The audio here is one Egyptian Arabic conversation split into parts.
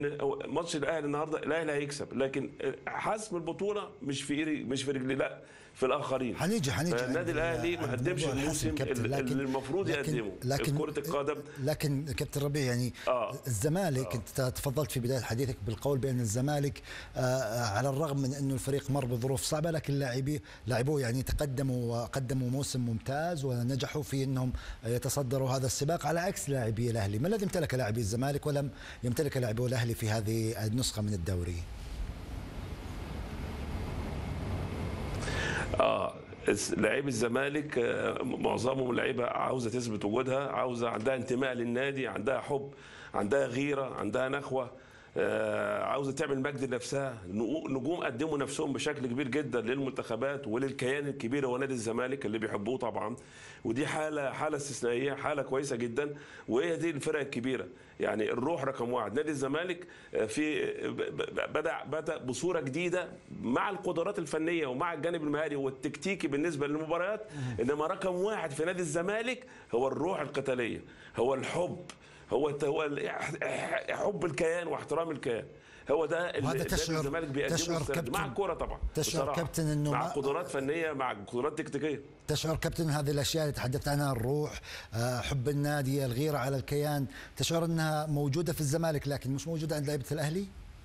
ماتش الاهلي النهارده الاهلي هيكسب لكن حسم البطوله مش في إيري مش في رجلي لا في الاخرين هنيجي هنيجي النادي عند- الاهلي ما عند قدمش موضوع الموسم الحسم كابتن، اللي لكن- المفروض لكن- يقدمه لكن كره القدم لكن كابتن ربيع يعني آه. الزمالك انت تفضلت في بدايه حديثك بالقول بان الزمالك آه على الرغم من انه الفريق مر بظروف صعبه لكن لاعبي لاعبوه يعني تقدموا وقدموا موسم ممتاز ونجحوا في انهم يتصدروا هذا السباق على عكس لاعبي الاهلي، ما الذي امتلك لاعبي الزمالك ولم يمتلك لاعبو الاهلي في هذه النسخه من الدوري؟ اه الس- لعيب الزمالك آه، معظمهم لعيبه عاوزه تثبت وجودها عاوزه عندها انتماء للنادي عندها حب عندها غيره عندها نخوه آه، عاوزه تعمل مجد لنفسها نجو- نجوم قدموا نفسهم بشكل كبير جدا للمنتخبات وللكيان الكبير هو نادي الزمالك اللي بيحبوه طبعا ودي حاله حاله استثنائيه حاله كويسه جدا وهي دي الفرق الكبيره يعني الروح رقم واحد نادي الزمالك آه، في ب- ب- بدا بدا بصوره جديده مع القدرات الفنيه ومع الجانب المهاري والتكتيكي بالنسبه للمباريات انما رقم واحد في نادي الزمالك هو الروح القتاليه هو الحب هو هو ال- حب الكيان واحترام الكيان هو ده اللي وهذا نادي تشعر- الزمالك بيقدمه تشعر السنة دي. كابتن- مع الكوره طبعا تشعر بصراحة. كابتن إنه مع ما- قدرات فنيه مع قدرات تكتيكيه تشعر كابتن هذه الاشياء اللي تحدثت عنها الروح آه، حب النادي الغيره على الكيان تشعر انها موجوده في الزمالك لكن مش موجوده عند لعيبه الاهلي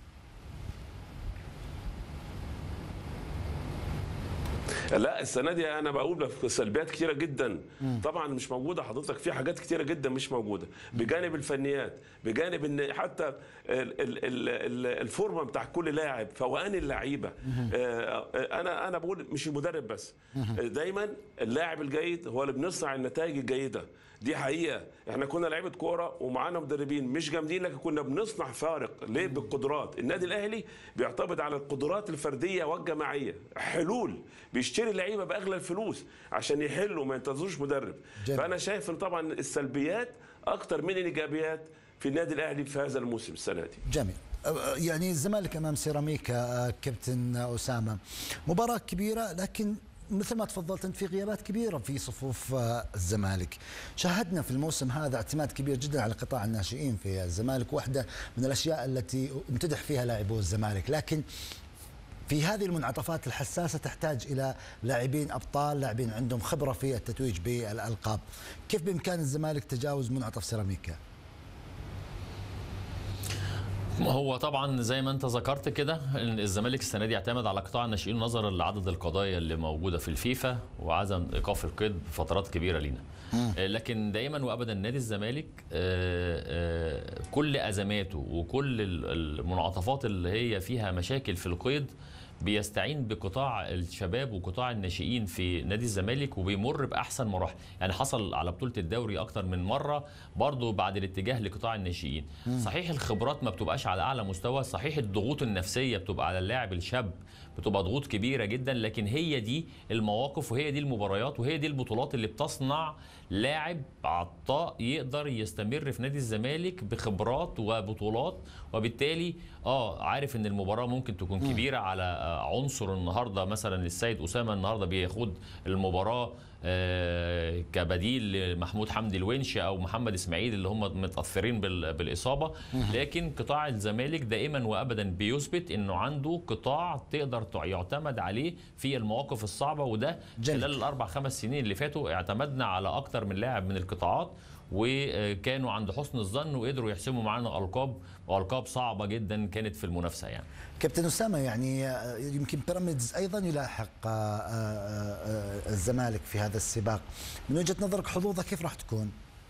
لا السنه دي انا بقول في سلبيات كتيره جدا طبعا مش موجوده حضرتك في حاجات كتيره جدا مش موجوده بجانب الفنيات بجانب ان حتى ال- ال- ال- ال- الفورمه بتاع كل لاعب فوقان اللعيبه آه، انا انا بقول مش المدرب بس دايما اللاعب الجيد هو اللي بنصنع النتائج الجيده دي حقيقه احنا كنا لعيبه كوره ومعانا مدربين مش جامدين لكن كنا بنصنع فارق ليه بالقدرات النادي الاهلي بيعتمد على القدرات الفرديه والجماعيه حلول بيشتري لعيبه باغلى الفلوس عشان يحلوا ما ينتظروش مدرب جميل. فانا شايف ان طبعا السلبيات اكتر من الايجابيات في النادي الاهلي في هذا الموسم السنه دي جميل آه، يعني الزمالك امام سيراميكا آه، كابتن اسامه مباراه كبيره لكن مثل ما تفضلت انت في غيابات كبيره في صفوف آه، الزمالك شاهدنا في الموسم هذا اعتماد كبير جدا على قطاع الناشئين في الزمالك واحده من الاشياء التي امتدح فيها لاعبو الزمالك لكن في هذه المنعطفات الحساسة تحتاج إلى لاعبين أبطال لاعبين عندهم خبرة في التتويج بالألقاب كيف بإمكان الزمالك تجاوز منعطف سيراميكا هو طبعا زي ما انت ذكرت كده ان الزمالك السنه دي اعتمد على قطاع الناشئين نظرا لعدد القضايا اللي موجوده في الفيفا وعدم ايقاف القيد بفترات كبيره لينا آه، لكن دايما وابدا نادي الزمالك آه، آه، كل ازماته وكل ال- المنعطفات اللي هي فيها مشاكل في القيد بيستعين بقطاع الشباب وقطاع الناشئين في نادي الزمالك وبيمر باحسن مراحل يعني حصل على بطوله الدوري اكتر من مره برضه بعد الاتجاه لقطاع الناشئين صحيح الخبرات ما بتبقاش على اعلى مستوى صحيح الضغوط النفسيه بتبقى على اللاعب الشاب بتبقى ضغوط كبيره جدا لكن هي دي المواقف وهي دي المباريات وهي دي البطولات اللي بتصنع لاعب عطاء يقدر يستمر في نادي الزمالك بخبرات وبطولات وبالتالي اه عارف ان المباراه ممكن تكون كبيره على آه، عنصر النهارده مثلا السيد اسامه النهارده بياخد المباراه آه، كبديل لمحمود حمدي الونش او محمد اسماعيل اللي هم متاثرين بال- بالاصابه لكن قطاع الزمالك دائما وابدا بيثبت انه عنده قطاع تقدر تع- يعتمد عليه في المواقف الصعبه وده جميل. خلال الاربع خمس سنين اللي فاتوا اعتمدنا على اكتر من لاعب من القطاعات وكانوا عند حسن الظن وقدروا يحسموا معانا القاب والقاب صعبه جدا كانت في المنافسه يعني كابتن أسامة يعني آه، يمكن بيراميدز أيضا يلاحق آه، آه، آه، الزمالك في هذا السباق من وجهة نظرك حظوظه كيف راح تكون؟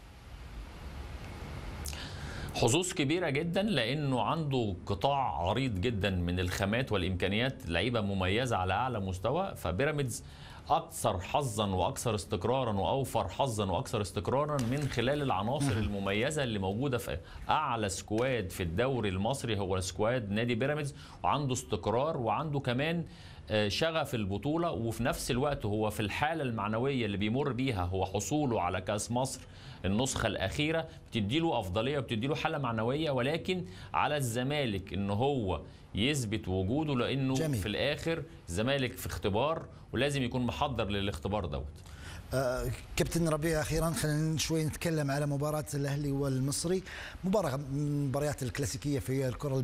حظوظ كبيرة جدا لأنه عنده قطاع عريض جدا من الخامات والإمكانيات لعيبة مميزة على أعلى مستوى فبيراميدز أكثر حظا وأكثر استقرارا وأوفر حظا وأكثر استقرارا من خلال العناصر المميزة اللي موجودة في أعلى سكواد في الدوري المصري هو سكواد نادي بيراميدز وعنده استقرار وعنده كمان آه، شغف البطولة وفي نفس الوقت هو في الحالة المعنوية اللي بيمر بيها هو حصوله على كأس مصر النسخة الأخيرة بتديله أفضلية وبتديله حالة معنوية ولكن على الزمالك إن هو يثبت وجوده لأنه جميل. في الآخر الزمالك في اختبار ولازم يكون محضر للاختبار دوت آه، كابتن ربيع اخيرا خلينا شوي نتكلم على مباراه الاهلي والمصري مباراه من المباريات الكلاسيكيه في الكره